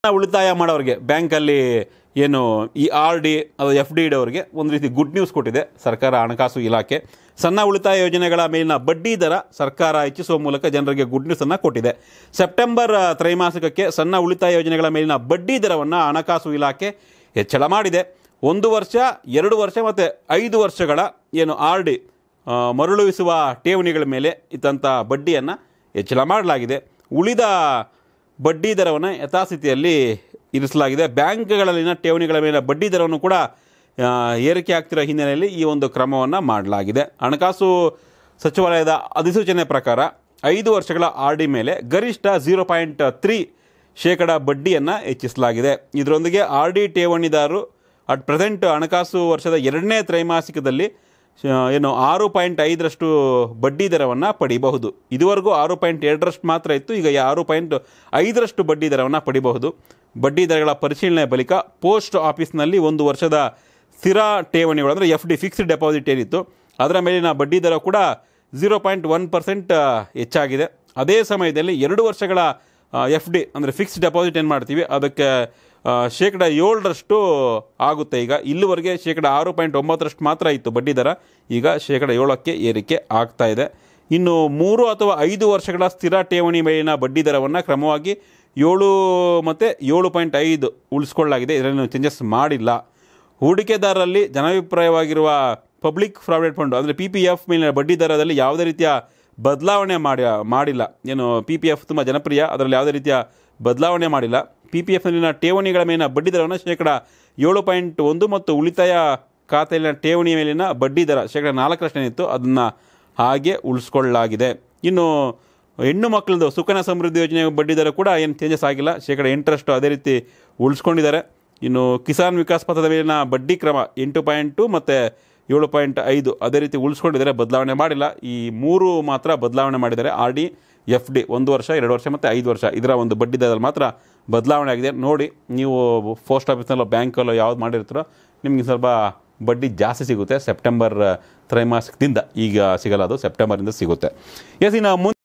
ಉಳಿತಾಯ ಮಾಡೋರಿಗೆ ಬ್ಯಾಂಕಲ್ಲಿ ಏನು ಈ ಆರ್ ಡಿ ಅದು ಎಫ್ ಡಿ ಇಡೋರಿಗೆ ಒಂದು ರೀತಿ ಗುಡ್ ನ್ಯೂಸ್ ಕೊಟ್ಟಿದೆ ಸರ್ಕಾರ ಹಣಕಾಸು ಇಲಾಖೆ ಸಣ್ಣ ಉಳಿತಾಯ ಯೋಜನೆಗಳ ಮೇಲಿನ ಬಡ್ಡಿ ದರ ಸರ್ಕಾರ ಹೆಚ್ಚಿಸುವ ಮೂಲಕ ಜನರಿಗೆ ಗುಡ್ ನ್ಯೂಸನ್ನು ಕೊಟ್ಟಿದೆ ಸೆಪ್ಟೆಂಬರ್ ಆ, ತ್ರೈಮಾಸಿಕಕ್ಕೆ ಸಣ್ಣ ಉಳಿತಾಯ ಯೋಜನೆಗಳ ಮೇಲಿನ ಬಡ್ಡಿ ದರವನ್ನು ಹಣಕಾಸು ಇಲಾಖೆ ಹೆಚ್ಚಳ ಮಾಡಿದೆ ಒಂದು ವರ್ಷ ಎರಡು ವರ್ಷ ಮತ್ತು ಐದು ವರ್ಷಗಳ ಏನು ಆರ್ ಡಿ ಮರಳುವಿಸುವ ಠೇವಣಿಗಳ ಮೇಲೆ ಇದ್ದಂಥ ಬಡ್ಡಿಯನ್ನು ಹೆಚ್ಚಳ ಮಾಡಲಾಗಿದೆ ಉಳಿದ ಬಡ್ಡಿ ದರವನ್ನು ಯಥಾಸ್ಥಿತಿಯಲ್ಲಿ ಇರಿಸಲಾಗಿದೆ ಬ್ಯಾಂಕ್ಗಳಲ್ಲಿನ ಠೇವಣಿಗಳ ಮೇಲೆ ಬಡ್ಡಿ ದರವನ್ನು ಕೂಡ ಆ, ಏರಿಕೆ ಆಗ್ತಿರೋ ಹಿನ್ನೆಲೆಯಲ್ಲಿ ಈ ಒಂದು ಕ್ರಮವನ್ನು ಮಾಡಲಾಗಿದೆ ಹಣಕಾಸು ಸಚಿವಾಲಯದ ಅಧಿಸೂಚನೆ ಪ್ರಕಾರ ಐದು ವರ್ಷಗಳ ಆರ್ ಡಿ ಮೇಲೆ ಗರಿಷ್ಠ ಝೀರೋ ಪಾಯಿಂಟ್ ತ್ರೀ ಶೇಕಡ ಬಡ್ಡಿಯನ್ನು ಹೆಚ್ಚಿಸಲಾಗಿದೆ ಇದರೊಂದಿಗೆ ಆರ್ ಡಿ ಠೇವಣಿದಾರರು ಅಟ್ ಪ್ರೆಸೆಂಟ್ ಹಣಕಾಸು ವರ್ಷದ ಎರಡನೇ ತ್ರೈಮಾಸಿಕದಲ್ಲಿ ಆ, ಏನು ಆರು ಪಾಯಿಂಟ್ ಐದರಷ್ಟು ಬಡ್ಡಿ ದರವನ್ನು ಪಡಿಬಹುದು ಇದುವರೆಗೂ ಆರು ಪಾಯಿಂಟ್ ಎರಡರಷ್ಟು ಮಾತ್ರ ಇತ್ತು ಈಗ ಆರು ಪಾಯಿಂಟ್ ಐದರಷ್ಟು ಬಡ್ಡಿ ದರವನ್ನು ಪಡಿಬಹುದು ಬಡ್ಡಿ ದರಗಳ ಪರಿಶೀಲನೆ ಬಳಿಕ ಪೋಸ್ಟ್ ಆಫೀಸ್ನಲ್ಲಿ ಒಂದು ವರ್ಷದ ಸ್ಥಿರ ಠೇವಣಿಗಳು ಅಂದರೆ ಎಫ್ ಡಿ ಫಿಕ್ಸ್ಡ್ ಡೆಪಾಸಿಟ್ ಏನಿತ್ತು ಅದರ ಮೇಲಿನ ಬಡ್ಡಿ ದರ ಕೂಡ ಝೀರೋ ಪಾಯಿಂಟ್ ಒನ್ ಪರ್ಸೆಂಟ್ ಹೆಚ್ಚಾಗಿದೆ ಅದೇ ಸಮಯದಲ್ಲಿ ಎರಡು ವರ್ಷಗಳ ಎಫ್ ಡಿ ಅಂದರೆ ಫಿಕ್ಸ್ಡ್ ಡೆಪಾಸಿಟ್ ಏನು ಮಾಡ್ತೀವಿ ಅದಕ್ಕೆ ಆ, ಶೇಕಡ ಏಳರಷ್ಟು ಆಗುತ್ತೆ ಈಗ ಇಲ್ಲಿವರೆಗೆ ಶೇಕಡ ಆರು ಪಾಯಿಂಟ್ ಒಂಬತ್ತರಷ್ಟು ಮಾತ್ರ ಇತ್ತು ಬಡ್ಡಿ ದರ ಈಗ ಶೇಕಡ ಏಳಕ್ಕೆ ಏರಿಕೆ ಆಗ್ತಾ ಇದೆ ಇನ್ನು ಮೂರು ಅಥವಾ ಐದು ವರ್ಷಗಳ ಸ್ಥಿರ ಠೇವಣಿ ಮೇಲಿನ ಬಡ್ಡಿ ದರವನ್ನು ಕ್ರಮವಾಗಿ ಏಳು ಮತ್ತು ಏಳು ಪಾಯಿಂಟ್ ಐದು ಉಳಿಸ್ಕೊಳ್ಳಲಾಗಿದೆ ಇದರಲ್ಲಿ ಚೇಂಜಸ್ ಮಾಡಿಲ್ಲ ಹೂಡಿಕೆದಾರರಲ್ಲಿ ಜನಾಭಿಪ್ರಾಯವಾಗಿರುವ ಪಬ್ಲಿಕ್ ಪ್ರಾವಿಡೆಂಟ್ ಫಂಡ್ ಅಂದರೆ ಪಿ ಪಿ ಎಫ್ ಮೇಲಿನ ಬಡ್ಡಿ ದರದಲ್ಲಿ ಯಾವುದೇ ರೀತಿಯ ಬದಲಾವಣೆ ಮಾಡಿ ಮಾಡಿಲ್ಲ ಏನು ಪಿ ಪಿ ಎಫ್ ತುಂಬ ಜನಪ್ರಿಯ ಅದರಲ್ಲಿ ಯಾವುದೇ ರೀತಿಯ ಬದಲಾವಣೆ ಮಾಡಿಲ್ಲ ಪಿ ಪಿ ಎಫ್ನಲ್ಲಿನ ಠೇವಣಿಗಳ ಮೇಲಿನ ಬಡ್ಡಿ ದರವನ್ನು ಶೇಕಡ ಏಳು ಪಾಯಿಂಟ್ ಒಂದು ಮತ್ತು ಉಳಿತಾಯ ಖಾತೆಯಲ್ಲಿನ ಠೇವಣಿ ಮೇಲಿನ ಬಡ್ಡಿ ದರ ಶೇಕಡ ನಾಲ್ಕರಷ್ಟೇನಿತ್ತು ಅದನ್ನು ಹಾಗೆ ಉಳಿಸ್ಕೊಳ್ಳಲಾಗಿದೆ ಇನ್ನು ಹೆಣ್ಣು ಮಕ್ಕಳದು ಸುಕನ್ಯಾ ಸಮೃದ್ಧಿ ಯೋಜನೆ ಬಡ್ಡಿ ದರ ಕೂಡ ಏನು ಚೇಂಜಸ್ ಆಗಿಲ್ಲ ಶೇಕಡ ಎಂಟರಷ್ಟು ಅದೇ ರೀತಿ ಉಳಿಸ್ಕೊಂಡಿದ್ದಾರೆ ಇನ್ನು ಕಿಸಾನ್ ವಿಕಾಸ್ ಪಥದ ಮೇಲಿನ ಬಡ್ಡಿ ಕ್ರಮ ಎಂಟು ಪಾಯಿಂಟು ಮತ್ತು ಏಳು ಪಾಯಿಂಟ್ ಐದು ಅದೇ ರೀತಿ ಉಳಿಸ್ಕೊಂಡಿದ್ದಾರೆ ಬದಲಾವಣೆ ಮಾಡಿಲ್ಲ ಈ ಮೂರು ಮಾತ್ರ ಬದಲಾವಣೆ ಮಾಡಿದ್ದಾರೆ ಆರ್ ಡಿ ಎಫ್ ಡಿ ಒಂದು ವರ್ಷ ಎರಡು ವರ್ಷ ಮತ್ತು ಐದು ವರ್ಷ ಇದರ ಒಂದು ಬಡ್ಡಿ ದರದಲ್ಲಿ ಮಾತ್ರ ಬದಲಾವಣೆ ಆಗಿದೆ ನೋಡಿ ನೀವು ಪೋಸ್ಟ್ ಆಫೀಸ್ನಲ್ಲೋ ಬ್ಯಾಂಕಲ್ಲೋ ಯಾವ್ದು ಮಾಡಿರ್ತೀರೋ ನಿಮಗೆ ಸ್ವಲ್ಪ ಬಡ್ಡಿ ಜಾಸ್ತಿ ಸಿಗುತ್ತೆ ಸೆಪ್ಟೆಂಬರ್ ತ್ರೈಮಾಸಿಕದಿಂದ ಈಗ ಸಿಗಲ್ಲ ಅದು ಸೆಪ್ಟೆಂಬರಿಂದ ಸಿಗುತ್ತೆ ಎಸ್ ಇನ್ನು ಮುಂದೆ